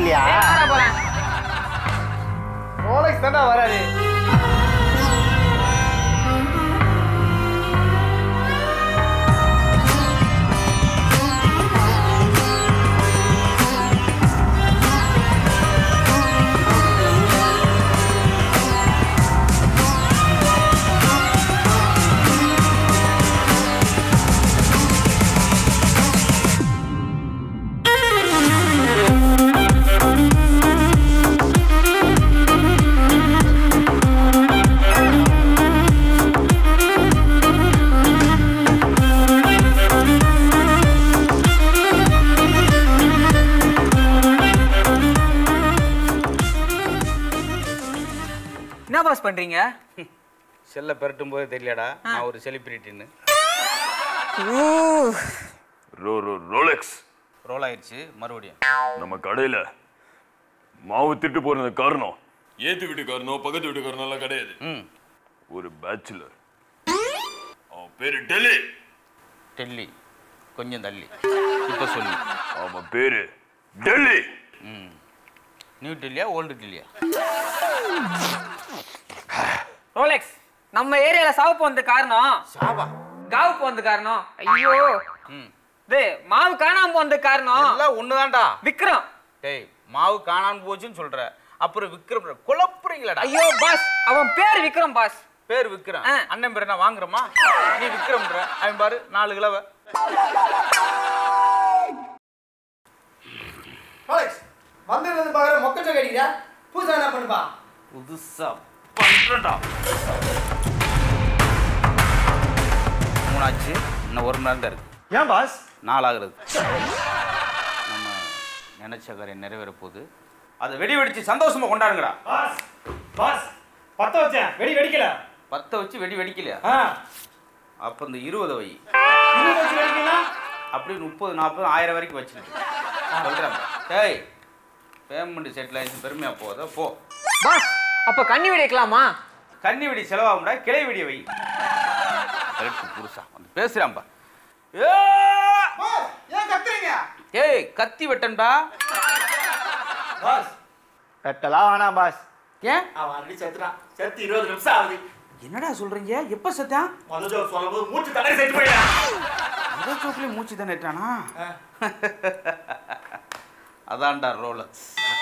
இல்லையா ஏய், வாடா போறேன் ரோலெக்ஸ் தானே வராது என்ன பாஸ் பண்றீங்க செல்ல பெரட்டும் போது தெரியலடா நான் ஒரு செலிபிரிட்டின்னு ரோ ரோ ரோலெக்ஸ் ரோல் ஆயிடுச்சு மறுபடியும் நம்ம கடையில மாவு திட்டு போறது காரணம் ஏத்து வீட்டுக்காரனோ பக்கத்து வீட்டுக்காரனோ எல்லாம் கிடையாது ம் ஒரு பேச்சுலர் அவன் பேரு டெல்லி டெல்லி கொஞ்சம் தள்ளி இப்போ சொல்லு அவன் பேரு டெல்லி ம் நியூ டெல்லியா ஓல்டு டெல்லியா ரோலெக்ஸ் நம்ம ஏரியால சாவு போனது காரணம் சாவா காவு போனது காரணம் ஐயோ ம் டேய் மாவு காணாம போனது காரணம் எல்லாம் ஒண்ணுதான்டா விக்ரம் டேய் மாவு காணாம போச்சுன்னு சொல்ற அப்புறம் விக்ரம் குழப்புறீங்களாடா ஐயோ பாஸ் அவன் பேர் விக்ரம் பாஸ் பேர் விக்ரம் ஆ. அண்ணன் பேர் என்ன வாங்குறோமா நீ விக்ரம்ன்ற அவன் பாரு நாலு கிலோவை ரோலெக்ஸ் வந்ததுல பாக்குற மொக்கச்ச கடிக்கிற புதுசா என்ன பண்ணுப்பா புதுசா பண்றடா மூணாச்சு இன்னும் ஒரு மணி நேரம் தான் இருக்கு ஏன் பாஸ் நாலாகிறது நம்ம நினைச்ச காரியம் நிறைவேற போகுது அதை வெடி வெடிச்சு சந்தோஷமா கொண்டாடுங்கடா பாஸ் பாஸ் பத்த வச்சேன் வெடி வெடிக்கல பத்த வச்சு வெடி வெடிக்கலையா ஆ அப்போ இந்த இருபது வை இருபது வச்சு வெடிக்கலாம் அப்படி முப்பது நாற்பது ஆயிரம் வரைக்கும் வச்சுக்கிட்டு சொல்கிறேன் டேய் பேமெண்ட் செட்டில் ஆயிடுச்சு பெருமையா போதா போ பாஸ் அப்ப கண்ணி வெடிக்கலாமா கன்னி வெடி செலவாகும்டா கிளை வெடியை வை கரெக்ட் புருஷா வந்து பேசுறான்பா ஏ! ஏன் கத்துறீங்க ஏய் கத்தி வெட்டன்டா பாஸ் வெட்டலாம் வேணாம் பாஸ் ஏன் அவன் ஆல்ரெடி செத்துறான் செத்து இருபது நிமிஷம் ஆகுது என்னடா சொல்றீங்க எப்ப செத்தான் முதல் ஜோக் சொல்லும் போது மூச்சு தடவை செத்து போயிட்டான் முதல் சோக்கிலே மூச்சு தானே ஏற்றானா அதான்டா ரோலக்ஸ்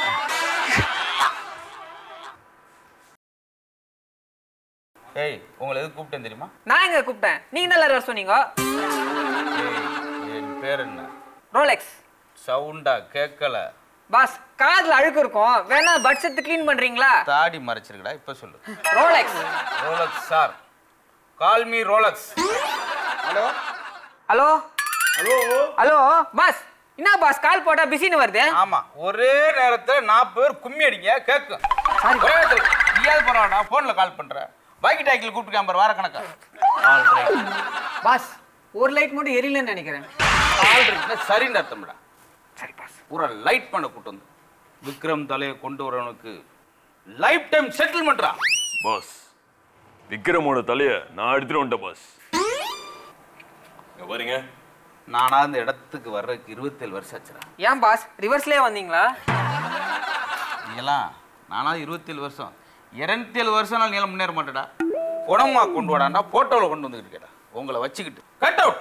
ஏய் உங்களை எது கூப்பிட்டேன் தெரியுமா நான் எங்க கூப்பிட்டேன் நீங்க தான் எல்லாரும் வர சொன்னீங்க ஏய் என் பேர் என்ன ரோலெக்ஸ் சவுண்டா கேட்கல பாஸ் காதுல அழுக்கு இருக்கும் வேணா பட்ஜெட் க்ளீன் பண்றீங்களா தாடி மறைச்சிருக்கடா இப்ப சொல்லு Rolex Rolex sir call me Rolex hello hello hello hello boss என்ன பாஸ் கால் போட்டா பிஸின்னு வருது ஆமா ஒரே நேரத்துல நாற்பது பேர் கும்மி அடிங்க கேட்கும் ஒரே நேரத்துல நீயாவது பரவாயில்ல போன்ல கால் பண்ற பாக்கி டாக்கில் கூப்பிட்டு நம்பர் வார கணக்கா ஆல்ரைட் பாஸ் ஒரு லைட் மட்டும் எரியலன்னு நினைக்கிறேன் ஆல்ரைட் சரின்னு அர்த்தம்டா சரி பாஸ் பூரா லைட் பண்ண கூட்டு வந்து விக்ரம் தலையை கொண்டு வரவனுக்கு லைஃப் டைம் செட்டில்மெண்ட்ரா பாஸ் விக்ரமோட தலைய நான் எடுத்துட்டு வந்துட்டேன் பாஸ் இங்க பாருங்க நானா அந்த இடத்துக்கு வர்றதுக்கு இருபத்தேழு வருஷம் ஆச்சுடா ஏன் பாஸ் ரிவர்ஸ்லயே வந்தீங்களா நீங்களாம் நானா இருபத்தேழு வருஷம் இருநூத்தேழு வருஷம் நீலாம் முன்னேற மாட்டேடா உடம்பா கொண்டு வாடாண்டா போட்டோவில் கொண்டு வந்துக்கிட்டு கேட்டா உங்களை வச்சுக்கிட்டு கட் அவுட்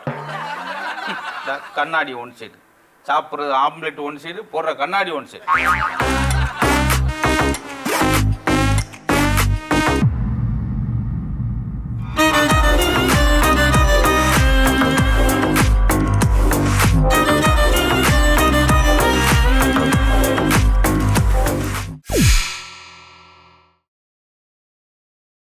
கண்ணாடி ஒன் சைடு சாப்பிட்றது ஆம்லெட் ஒன் சைடு போடுற கண்ணாடி ஒன் சைடு